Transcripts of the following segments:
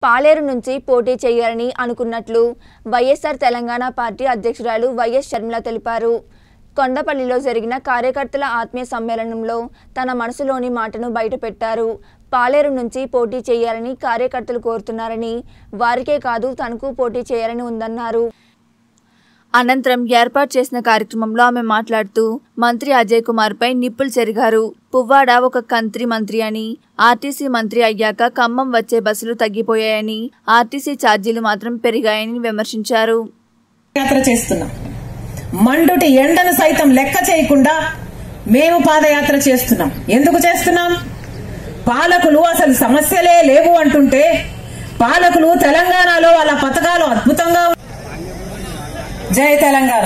పాలేరు నుంచి పోటీ చేయాలని అనుకున్నట్లు వైఎస్ఆర్ తెలంగాణ పార్టీ అధ్యక్షురాలు వైఎస్ షర్మిల తెలిపారు కొండపల్లిలో జరిగిన కార్యకర్తల ఆత్మీయ సమ్మేళనంలో తన మనసులోని మాటను బయటపెట్టారు పాలేరు నుంచి పోటీ చేయాలని కార్యకర్తలు కోరుతున్నారని వారికే కాదు తనకు పోటీ చేయాలని ఉందన్నారు అనంతరం ఏర్పాటు చేసిన కార్యక్రమంలో ఆమె మాట్లాడుతూ మంత్రి అజయ్ కుమార్ పై నిప్పులు చెరిగారు పువ్వాడ ఒక కంత్రి మంత్రి అని ఆర్టీసీ మంత్రి అయ్యాక ఖమ్మం వచ్చే బస్సులు తగ్గిపోయాయని ఆర్టీసీ ఛార్జీలు మాత్రం పెరిగాయని విమర్శించారు యాత్ర చేస్తున్నాం మండుటి ఎండను సైతం లెక్క చేయకుండా మేము పాదయాత్ర చేస్తున్నాం ఎందుకు చేస్తున్నాం పాలకులు అసలు సమస్యలే లేవు అంటుంటే పాలకులు తెలంగాణలో వాళ్ళ పథకాలు అద్భుతంగా ఉ- జై తెలంగాణ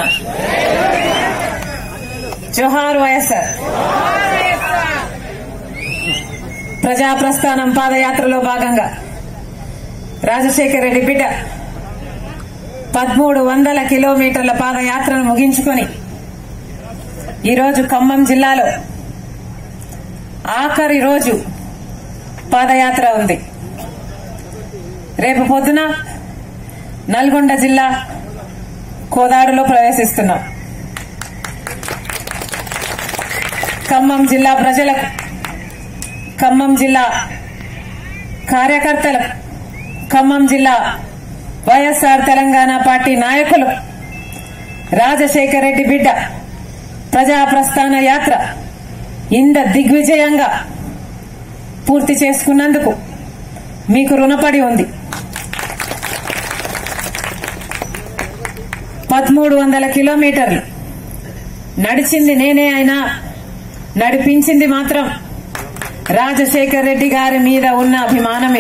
జోహార్ వైఎస్ఆర్ ప్రజా ప్రస్థానం పాదయాత్రలో భాగంగా రాజశేఖర రెడ్డి బిడ్డ పదమూడు వందల కిలోమీటర్ల పాదయాత్రను ముగించుకొని ఈరోజు ఖమ్మం జిల్లాలో ఆఖరి రోజు పాదయాత్ర ఉంది రేపు పొద్దున నల్గొండ జిల్లా కోదాడులో ప్రవేశిస్తున్నాం ఖమ్మం జిల్లా ప్రజలకు ఖమ్మం జిల్లా కార్యకర్తలకు ఖమ్మం జిల్లా వైఎస్ఆర్ తెలంగాణ పార్టీ నాయకులు రాజశేఖర రెడ్డి బిడ్డ ప్రజా ప్రస్థాన యాత్ర ఇంత దిగ్విజయంగా పూర్తి చేసుకున్నందుకు మీకు రుణపడి ఉంది పదమూడు వందల కిలోమీటర్లు నడిచింది నేనే అయినా నడిపించింది మాత్రం రాజశేఖర్ రెడ్డి గారి మీద ఉన్న అభిమానమే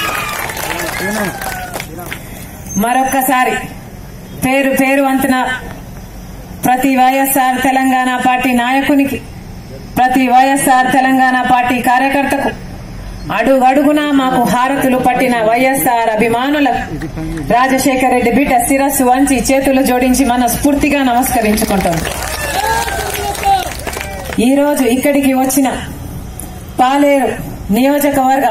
మరొక్కసారి పేరు పేరు అంతన ప్రతి వైఎస్ఆర్ తెలంగాణ పార్టీ నాయకునికి ప్రతి వైఎస్ఆర్ తెలంగాణ పార్టీ కార్యకర్తకు అడుగు అడుగునా మాకు హారతులు పట్టిన వైఎస్ఆర్ అభిమానులకు రాజశేఖర రెడ్డి బిడ్డ శిరస్సు వంచి చేతులు జోడించి మన స్ఫూర్తిగా నమస్కరించుకుంటుంది ఈ రోజు ఇక్కడికి వచ్చిన పాలేరు నియోజకవర్గ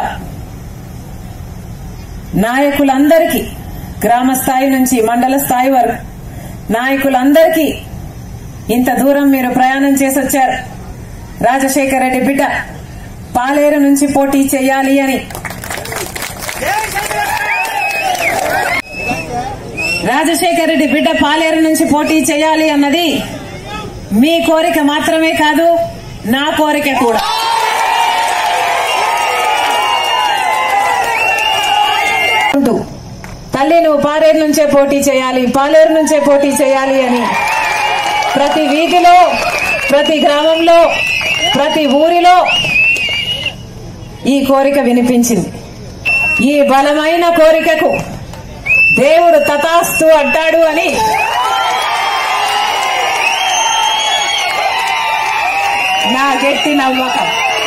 నాయకులందరికీ గ్రామ స్థాయి నుంచి మండల స్థాయి వరకు నాయకులందరికీ ఇంత దూరం మీరు ప్రయాణం చేసి వచ్చారు రాజశేఖర రెడ్డి బిడ్డ పాలేరు నుంచి పోటీ చేయాలి అని రాజశేఖర రెడ్డి బిడ్డ పాలేరు నుంచి పోటీ చేయాలి అన్నది మీ కోరిక మాత్రమే కాదు నా కోరిక కూడా అంటూ తల్లి నువ్వు పాలేరు నుంచే పోటీ చేయాలి పాలేరు నుంచే పోటీ చేయాలి అని ప్రతి వీధిలో ప్రతి గ్రామంలో ప్రతి ఊరిలో ఈ కోరిక వినిపించింది ఈ బలమైన కోరికకు దేవుడు తథాస్తు అంటాడు అని నా గట్టి నమ్మకం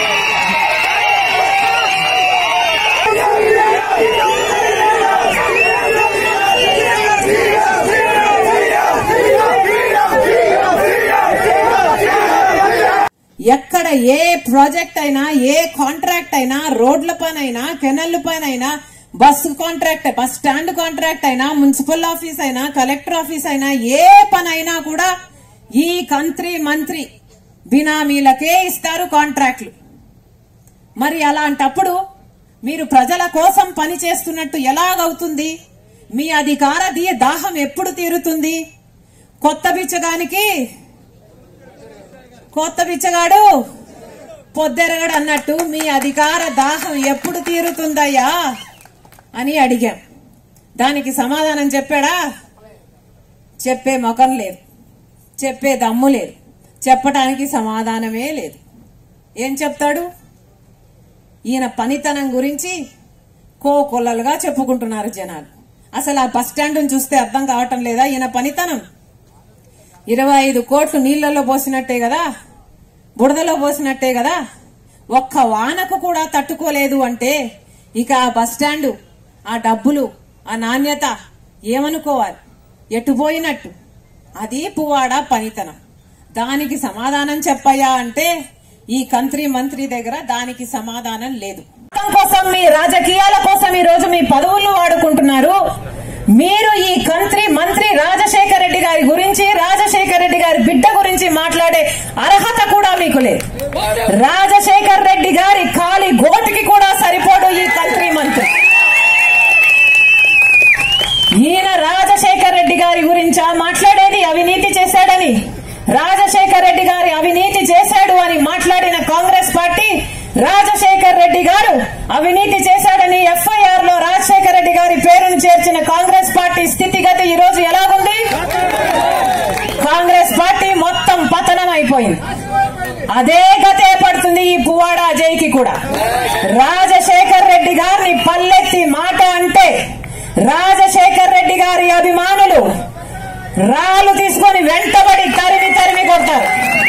ఎక్కడ ఏ ప్రాజెక్ట్ అయినా ఏ కాంట్రాక్ట్ అయినా రోడ్ల పని అయినా కెనల్ పని అయినా bus contract bus stand contract అయినా మున్సిపల్ ఆఫీస్ అయినా కలెక్టర్ ఆఫీస్ అయినా ఏ పని అయినా కూడా ఈ కంత్రి మంత్రి బినామీలకే ఇస్తారు కాంట్రాక్ట్లు మరి అలాంటప్పుడు మీరు ప్రజల కోసం పని చేస్తున్నట్టు ఎలాగవుతుంది మీ అధికార దీ- దాహం ఎప్పుడు తీరుతుంది కొత్త బిచ్చగానికి కొత్త బిచ్చగాడు పొద్దెరగడు అన్నట్టు మీ అధికార దాహం ఎప్పుడు తీరుతుందయ్యా అని అడిగాం దానికి సమాధానం చెప్పాడా చెప్పే ముఖం లేదు చెప్పే దమ్ము లేదు చెప్పటానికి సమాధానమే లేదు ఏం చెప్తాడు ఈయన పనితనం గురించి కోకొల్లలుగా చెప్పుకుంటున్నారు జనాలు అసలు ఆ బస్ స్టాండ్ చూస్తే అర్థం కావటం లేదా ఈయన పనితనం ఇరవై ఐదు కోట్లు నీళ్లలో పోసినట్టే కదా బుడదలో పోసినట్టే కదా ఒక్క వానకు కూడా తట్టుకోలేదు అంటే ఇక ఆ బస్ స్టాండు ఆ డబ్బులు ఆ నాణ్యత ఏమనుకోవాలి ఎటుపోయినట్టు అది పువ్వాడ పనితనం దానికి సమాధానం చెప్పయ్యా అంటే ఈ కంత్రి మంత్రి దగ్గర దానికి సమాధానం లేదు కోసం మీ రాజకీయాల కోసం ఈ రోజు మీ పదవులను బిడ్డ గురించి మాట్లాడే అర్హత కూడా మీకు లేదు రాజశేఖర్ రెడ్డి గారి ఖాళీ గోటికి కూడా సరిపోడు ఈ కంట్రీ మంత్రి ఈయన రాజశేఖర్ రెడ్డి గారి గురించా మాట్లాడేది అవినీతి చేశాడని రాజశేఖర్ రెడ్డి గారి అవినీతి చేశాడు అని మాట్లాడిన కాంగ్రెస్ పార్టీ రాజశేఖర్ రెడ్డి గారు అవినీతి చేశాడని ఎఫ్ఐఆర్ లో రాజశేఖర్ రెడ్డి గారి పేరును చేర్చిన కాంగ్రెస్ పార్టీ స్థితిగతి ఈ రోజు ఎలాగుంది కాంగ్రెస్ పార్టీ మొత్తం పతనం అయిపోయింది అదే గతే పడుతుంది ఈ పువ్వాడ అజయ్కి కూడా రాజశేఖర్ రెడ్డి గారిని పల్లెత్తి మాట అంటే రాజశేఖర్ రెడ్డి గారి అభిమానులు రాళ్ళు తీసుకొని వెంటబడి తరిమి తరిమి కొడతారు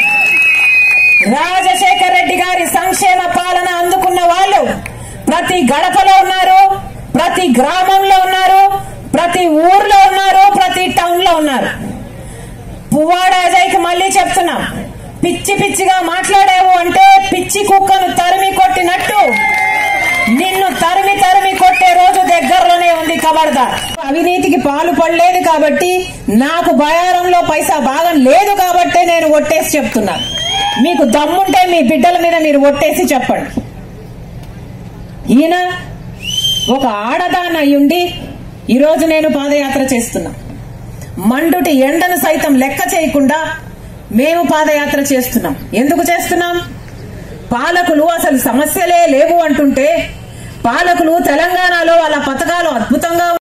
రాజశేఖర్ రెడ్డి గారి సంక్షేమ పాలన అందుకున్న వాళ్ళు ప్రతి గడపలో ఉన్నారు ప్రతి గ్రామంలో ఉన్నారు ప్రతి ఊర్లో ఉన్నారు ప్రతి టౌన్ లో ఉన్నారు పువ్వాడ అజయ్కి మళ్ళీ చెప్తున్నా పిచ్చి పిచ్చిగా మాట్లాడావు అంటే పిచ్చి కుక్కను తరిమి కొట్టినట్టు నిన్ను తరిమి తరిమి కొట్టే రోజు దగ్గరలోనే ఉంది కబర్దార్ అవినీతికి పాలు పడలేదు కాబట్టి నాకు బయారంలో పైసా భాగం లేదు కాబట్టి నేను ఒట్టేసి చెప్తున్నా మీకు దమ్ముంటే మీ బిడ్డల మీద మీరు ఒట్టేసి చెప్పండి ఈయన ఒక ఆడదాన్ని అయ్యుండి ఈరోజు నేను పాదయాత్ర చేస్తున్నా మండుటి ఎండను సైతం లెక్క చేయకుండా మేము పాదయాత్ర చేస్తున్నాం ఎందుకు చేస్తున్నాం పాలకులు అసలు సమస్యలే లేవు అంటుంటే పాలకులు తెలంగాణలో వాళ్ళ పథకాలు అద్భుతంగా